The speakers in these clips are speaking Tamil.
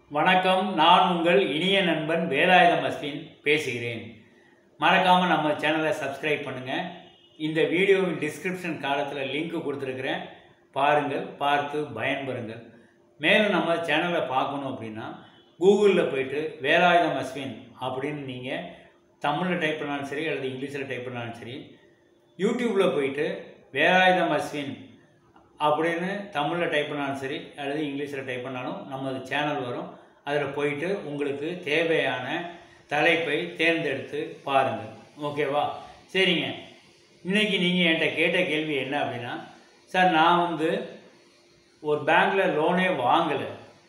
வணக்கம் நான் உங்கள் இனிய நண்பன் வேலாயுதம் அஸ்வின் பேசுகிறேன் மறக்காமல் நம்ம சேனலை சப்ஸ்கிரைப் பண்ணுங்கள் இந்த வீடியோவின் டிஸ்கிரிப்ஷன் காலத்தில் லிங்க் கொடுத்துருக்குறேன் பாருங்கள் பார்த்து பயன்பெறுங்கள் மேலும் நம்ம சேனலை பார்க்கணும் அப்படின்னா கூகுளில் போயிட்டு வேலாயுதம் அஸ்வின் அப்படின்னு நீங்கள் தமிழில் டைப் பண்ணாலும் சரி அல்லது இங்கிலீஷில் டைப் பண்ணாலும் சரி யூடியூப்பில் போயிட்டு வேலாயுதம் அஸ்வின் அப்படின்னு தமிழில் டைப் பண்ணாலும் சரி அல்லது இங்கிலீஷில் டைப் பண்ணாலும் நமது சேனல் வரும் அதில் போயிட்டு உங்களுக்கு தேவையான தலைப்பை தேர்ந்தெடுத்து பாருங்கள் ஓகேவா சரிங்க இன்னைக்கு நீங்கள் என்கிட்ட கேட்ட கேள்வி என்ன அப்படின்னா சார் நான் வந்து ஒரு பேங்க்கில் லோனே வாங்கலை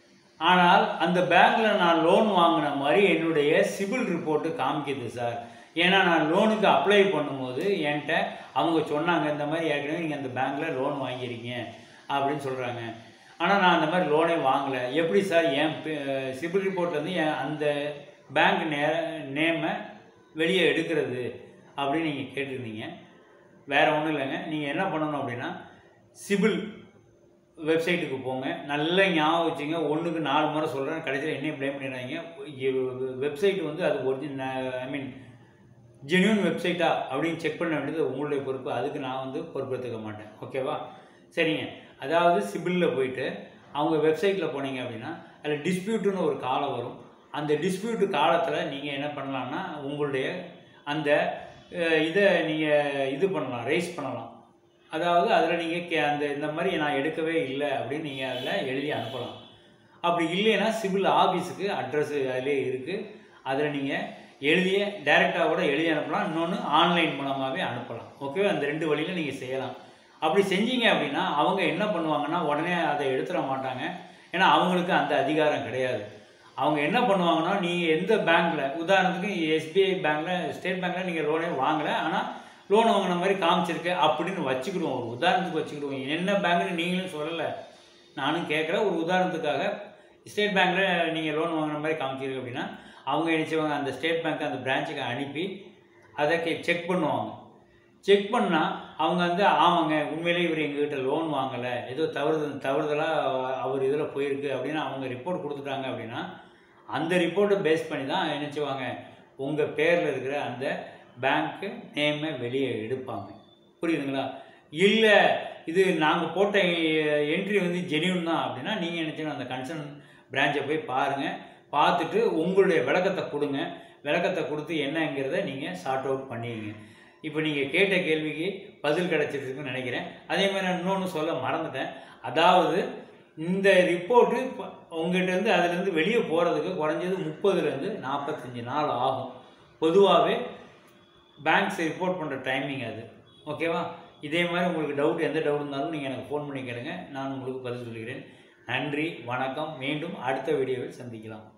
ஆனால் அந்த பேங்க்கில் நான் லோன் வாங்கின மாதிரி என்னுடைய சிபில் ரிப்போர்ட்டு காமிக்குது சார் ஏன்னா நான் லோனுக்கு அப்ளை பண்ணும்போது என்கிட்ட அவங்க சொன்னாங்க இந்த மாதிரி ஏற்கனவே நீங்கள் அந்த பேங்க்கில் லோன் வாங்கியிருக்கீங்க அப்படின்னு சொல்கிறாங்க ஆனால் நான் அந்த மாதிரி லோனே வாங்கலை எப்படி சார் என் சிபில் ரிப்போர்ட்லேருந்து என் அந்த பேங்க் நே நேமை வெளியே எடுக்கிறது அப்படின்னு நீங்கள் கேட்டிருந்தீங்க வேறு ஒன்றும் இல்லைங்க நீங்கள் என்ன பண்ணணும் அப்படின்னா சிபில் வெப்சைட்டுக்கு போங்க நல்லா ஞாபகம் வச்சுங்க ஒன்றுக்கு நாலு முறை சொல்கிறேன் கடைசியில் என்னையும் ப்ளேம் பண்ணிடுறாங்க வெப்சைட் வந்து அது ஒரிஜினல் ஐ மீன் ஜென்யூன் வெப்சைட்டா அப்படின்னு செக் பண்ண வேண்டியது உங்களுடைய பொறுப்பு அதுக்கு நான் வந்து பொறுப்பெடுத்துக்க மாட்டேன் ஓகேவா சரிங்க அதாவது சிபிலில் போயிட்டு அவங்க வெப்சைட்டில் போனீங்க அப்படின்னா அதில் டிஸ்பியூட்டுன்னு ஒரு காலம் வரும் அந்த டிஸ்பியூட்டு காலத்தில் நீங்கள் என்ன பண்ணலான்னா உங்களுடைய அந்த அஹ், இதை நீங்கள் இது பண்ணலாம் ரைஸ் பண்ணலாம் அதாவது அதில் நீங்கள் கே அந்த இந்த மாதிரி நான் எடுக்கவே இல்லை அப்படின்னு நீங்கள் அதில் எழுதி அனுப்பலாம் அப்படி இல்லைன்னா சிவில் ஆஃபீஸுக்கு அட்ரஸ் அதிலே இருக்குது அதில் நீங்கள் எழுதிய டைரெக்டாக கூட எழுதி அனுப்பலாம் இன்னொன்று ஆன்லைன் மூலமாகவே அனுப்பலாம் ஓகேவா அந்த ரெண்டு வழியில் நீங்கள் செய்யலாம் அப்படி செஞ்சீங்க அப்படின்னா அவங்க என்ன பண்ணுவாங்கன்னா உடனே அதை எடுத்துட மாட்டாங்க ஏன்னா அவங்களுக்கு அந்த அதிகாரம் கிடையாது அவங்க என்ன பண்ணுவாங்கன்னா நீங்கள் எந்த பேங்க்கில் உதாரணத்துக்கு எஸ்பிஐ பேங்க்கில் ஸ்டேட் பேங்க்கில் நீங்கள் லோனே வாங்கலை ஆனால் லோன் வாங்கின மாதிரி காமிச்சிருக்கு அப்படின்னு வச்சுக்கிடுவோம் ஒரு உதாரணத்துக்கு வச்சுக்கிடுவோம் என்ன பேங்க்னு நீங்களும் சொல்லலை நானும் கேட்குறேன் ஒரு உதாரணத்துக்காக ஸ்டேட் பேங்க்கில் நீங்கள் லோன் வாங்கின மாதிரி காமிச்சிருக்கு அப்படின்னா அவங்க என்ன செய்வாங்க அந்த ஸ்டேட் பேங்க் அந்த பிரான்ச்சுக்கு அனுப்பி அதை செக் பண்ணுவாங்க செக் பண்ணால் அவங்க வந்து ஆமாங்க உண்மையிலேயே இவர் எங்ககிட்ட லோன் வாங்கலை ஏதோ தவறு தவறுதலாக அவர் இதில் போயிருக்கு அப்படின்னு அவங்க ரிப்போர்ட் கொடுத்துட்டாங்க அப்படின்னா அந்த ரிப்போர்ட்டை பேஸ் பண்ணி தான் என்ன செய்வாங்க உங்கள் பேரில் இருக்கிற அந்த பேங்க்கு நேமை வெளியே எடுப்பாங்க புரியுதுங்களா இல்லை இது நாங்கள் போட்ட என்ட்ரி வந்து ஜெனியூன் தான் அப்படின்னா நீங்கள் என்ன செய்யணும் அந்த கன்சர்ன் பிரான்ச்சை போய் பாருங்கள் பார்த்துட்டு உங்களுடைய விளக்கத்தை கொடுங்க விளக்கத்தை கொடுத்து என்னங்கிறத நீங்கள் சார்ட் அவுட் பண்ணிடுங்க இப்போ நீங்கள் கேட்ட கேள்விக்கு பதில் கிடச்சிருக்குன்னு நினைக்கிறேன் அதே மாதிரி நான் இன்னொன்று சொல்ல மறந்துட்டேன் அதாவது இந்த ரிப்போர்ட்டு உங்கள்கிட்ட இருந்து அதுலேருந்து வெளியே போகிறதுக்கு குறைஞ்சது முப்பதுலேருந்து நாற்பத்தஞ்சு நாள் ஆகும் பொதுவாகவே பேங்க்ஸ் ரிப்போர்ட் பண்ணுற டைமிங் அது ஓகேவா இதே மாதிரி உங்களுக்கு டவுட் எந்த டவுட் இருந்தாலும் நீங்கள் எனக்கு ஃபோன் பண்ணி கேளுங்க நான் உங்களுக்கு பதில் சொல்கிறேன் நன்றி வணக்கம் மீண்டும் அடுத்த வீடியோவில் சந்திக்கலாம்